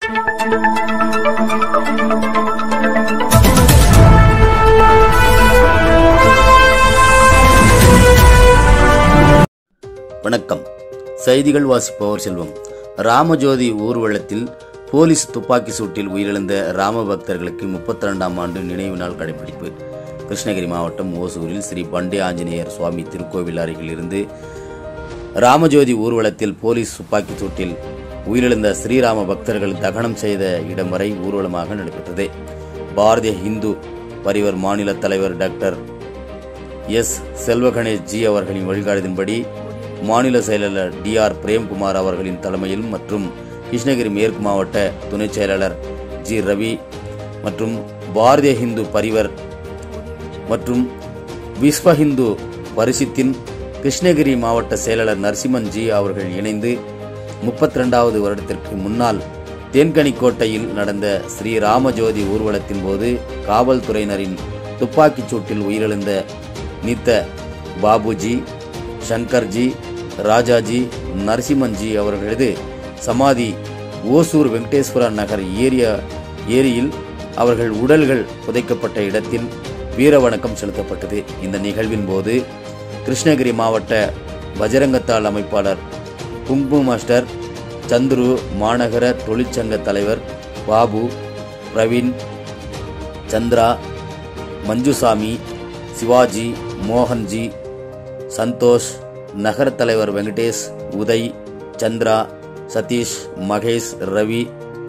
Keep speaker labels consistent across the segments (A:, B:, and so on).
A: வணக்கம் செய்திகள் வாசிப்பவர் செல்வம் ராமஜோதி ஊர்வலத்தில் போலீஸ் துப்பாக்கி சூட்டில் உயிரிழந்த ராம பக்தர்களுக்கு முப்பத்தி ரெண்டாம் ஆண்டு நினைவு நாள் கடைபிடிப்பு கிருஷ்ணகிரி மாவட்டம் ஓசூரில் ஸ்ரீ பண்டே ஆஞ்சநேயர் சுவாமி திருக்கோவில் அருகில் இருந்து ராமஜோதி ஊர்வலத்தில் போலீஸ் துப்பாக்கி சூட்டில் உயிரிழந்த ஸ்ரீராம பக்தர்கள் தகனம் செய்த இடம் வரை ஊர்வலமாக நடைபெற்றது பாரதிய இந்து பரிவர் மாநில தலைவர் டாக்டர் எஸ் செல்வகணேஷ் ஜி அவர்களின் வழிகாட்டுதலின்படி மாநில செயலாளர் டி ஆர் பிரேம்குமார் அவர்களின் தலைமையில் மற்றும் கிருஷ்ணகிரி மேற்கு மாவட்ட துணைச் செயலாளர் ஜி ரவி மற்றும் பாரதிய இந்து பரிவர் மற்றும் விஸ்வ இந்து பரிசித்தின் கிருஷ்ணகிரி மாவட்ட செயலாளர் நரசிம்மன் ஜி அவர்கள் இணைந்து முப்பத்தி ரெண்டாவது வருடத்திற்கு முன்னால் தேன்கனிக்கோட்டையில் நடந்த ஸ்ரீ ராமஜோதி ஊர்வலத்தின் போது காவல்துறையினரின் துப்பாக்கிச் சூட்டில் உயிரிழந்த நீத்த பாபுஜி சங்கர்ஜி ராஜாஜி நரசிம்மன்ஜி அவர்களது சமாதி ஓசூர் வெங்கடேஸ்வரா நகர் ஏரியா ஏரியில் அவர்கள் உடல்கள் புதைக்கப்பட்ட இடத்தில் வீர வணக்கம் செலுத்தப்பட்டது இந்த நிகழ்வின் போது கிருஷ்ணகிரி மாவட்ட பஜரங்கத்தாள் அமைப்பாளர் குங்கு மாஸ்டர் சந்துரு மாநகர தொழிற்சங்க தலைவர் பாபு பிரவீன் சந்திரா மஞ்சுசாமி சிவாஜி மோகன்ஜி சந்தோஷ் நகர தலைவர் வெங்கடேஷ் உதய் சந்திரா சதீஷ் மகேஷ் ரவி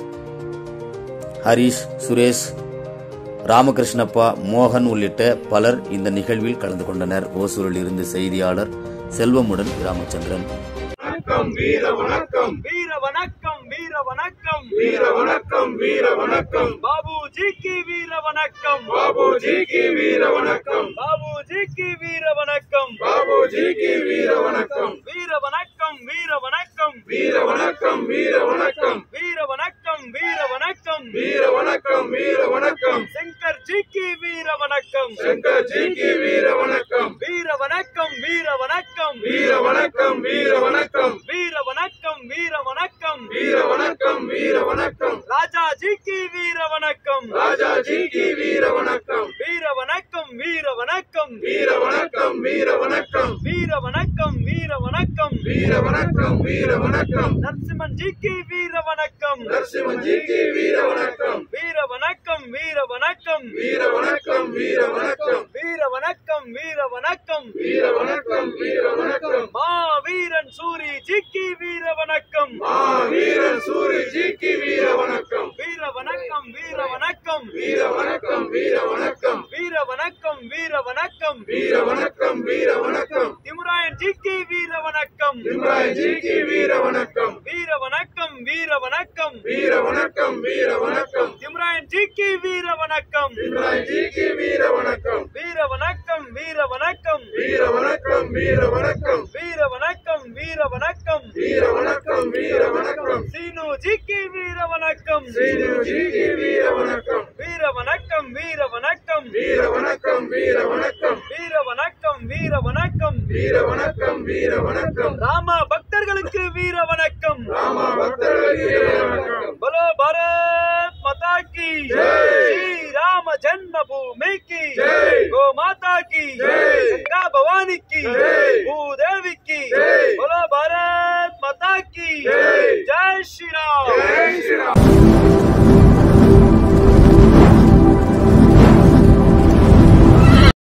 A: ஹரிஷ் சுரேஷ் ராமகிருஷ்ணப்பா மோகன் உள்ளிட்ட பலர் இந்த நிகழ்வில் கலந்து கொண்டனர் ஓசூரில் இருந்து செய்தியாளர் செல்வமுடன் ராமச்சந்திரன்
B: வணக்கம் வீர வணக்கம்
C: வீர வணக்கம் வீர வணக்கம்
B: வீர வணக்கம் வீர வணக்கம்
C: பாபுஜிக்கு வீர வணக்கம்
B: பாபுஜிக்கு வீர வணக்கம்
C: பாபுஜிக்கு வீர வணக்கம்
B: பாபுஜிக்கு வீர வணக்கம்
C: வீர வணக்கம் வீர வணக்கம்
B: வீர வணக்கம் வீர வணக்கம்
C: வீர வணக்கம் வீர வணக்கம்
B: வீர வணக்கம் வீர வணக்கம்
C: சங்கர் ஜிக்கு வீர வணக்கம்
B: சங்கர் ஜிக்கு வீர வணக்கம்
C: வீர வணக்கம் வீர வணக்கம்
B: வீர வணக்கம் வீர வணக்கம்
C: வீர வணக்கம் வீர வணக்கம்
B: வீர வணக்கம் வீர வணக்கம்
C: ராஜாஜிக்கு வீர வணக்கம்
B: ராஜாஜிக்கு வீர வணக்கம்
C: வீர வணக்கம் வீர வணக்கம்
B: வீர வணக்கம் வீர வணக்கம்
C: வீர வணக்கம் வீர வணக்கம்
B: வீர வணக்கம் வீர வணக்கம்
C: நரசிம்மன் ஜிக்கு வீர வணக்கம்
B: நரசிம்மஜிக்கு வீர வணக்கம்
C: வீர வணக்கம் வீர வணக்கம்
B: வீர வணக்கம் வீர வணக்கம்
C: வீர வணக்கம் வீர வணக்கம்
B: வீர வணக்கம் வீர வணக்கம்
C: மாவீரன் சூரி ஜிக்கு வீர வணக்கம்
B: மா வீரன் சூரி ஜிக்கு வீர வணக்கம்
C: வீர வணக்கம் வீர வணக்கம்
B: வீர வணக்கம் வீர வணக்கம்
C: வீர வணக்கம் வீர வணக்கம்
B: வீர வணக்கம் வீர வணக்கம்
C: திமுராயன் ஜிக்கு வீர வணக்கம்
B: இம்ரான் ஜிக்கு வீர வணக்கம்
C: வீர வணக்கம் வீர வணக்கம்
B: வீர வணக்கம் வீர வணக்கம்
C: திமுராயன் ஜிக்கு வீர வணக்கம்
B: இம்ரான் ஜிக்கு வீர வணக்கம்
C: வீர வணக்கம் வீர வணக்கம்
B: வீர வணக்கம் வீர வணக்கம்
C: வீர வணக்கம் வீர வணக்கம்
B: வீர வணக்கம் வீர வணக்கம்
C: சீனு ஜிக்கு வீர வணக்கம்
B: ஸ்ரீனு ஜிக்கு வீர வணக்கம்
C: வீர வணக்கம் வீர வணக்கம்
B: வீர வணக்கம் வீர வணக்கம்
C: வீர வணக்கம் வீர வணக்கம்
B: வீர வணக்கம் வீர வணக்கம்
C: ராம பக்தர்களுக்கு வீர வணக்கம்
B: ராம பக்தர்களுக்கு வீர வணக்கம்